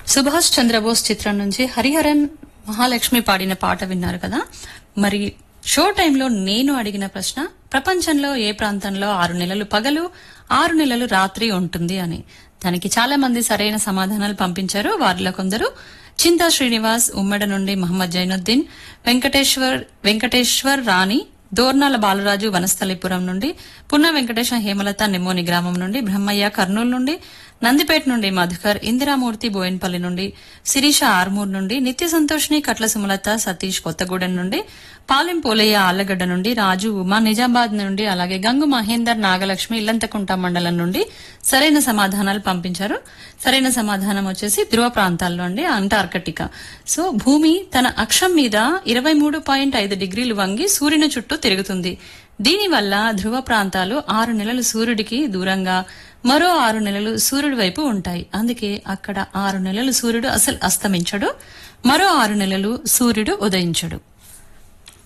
సుభాష్ చంద్రబోస్ చిత్రం నుంచి హరిహరన్ మహాలక్ష్మి పాడిన పాట విన్నారు కదా మరి షో టైంలో నేను అడిగిన ప్రశ్న ప్రపంచంలో ఏ ప్రాంతంలో ఆరు నెలలు పగలు ఆరు నెలలు రాత్రి ఉంటుంది అని దానికి చాలా మంది సరైన సమాధానాలు పంపించారు వారిలో కొందరు చింతా శ్రీనివాస్ ఉమ్మడి నుండి మహమ్మద్ జైనుద్దీన్ వెంకటేశ్వర్ వెంకటేశ్వర్ రాణి దోర్నాల బాలరాజు వనస్థలిపురం నుండి పున్న వెంకటేశ హేమలత నెమ్మోని గ్రామం నుండి బ్రహ్మయ్య కర్నూలు నుండి నందిపేట నుండి మధుకర్ ఇందిరామూర్తి బోయిన్పల్లి నుండి శిరీష ఆర్మూర్ నుండి నిత్య సంతోష్ని కట్ల సుమలత సతీష్ కొత్తగూడెం నుండి పాలెం పోలయ్య ఆళ్లగడ్డ నుండి రాజు ఉమా నిజామాబాద్ నుండి అలాగే గంగు మహేందర్ నాగలక్ష్మి ఇల్లంతకుంట మండలం నుండి సరైన సమాధానాలు పంపించారు సరైన సమాధానం వచ్చేసి ధ్రువ ప్రాంతాల్లో అండి అంటార్కటికా సో భూమి తన అక్షం మీద ఇరవై మూడు పాయింట్ ఐదు డిగ్రీలు వంగి సూర్యుని చుట్టూ తిరుగుతుంది దీనివల్ల ధ్రువ ప్రాంతాలు ఆరు నెలలు సూర్యుడికి దూరంగా మరో ఆరు నెలలు సూర్యుడి వైపు ఉంటాయి అందుకే అక్కడ ఆరు నెలలు సూర్యుడు అసలు అస్తమించడు మరో ఆరు నెలలు సూర్యుడు ఉదయించడు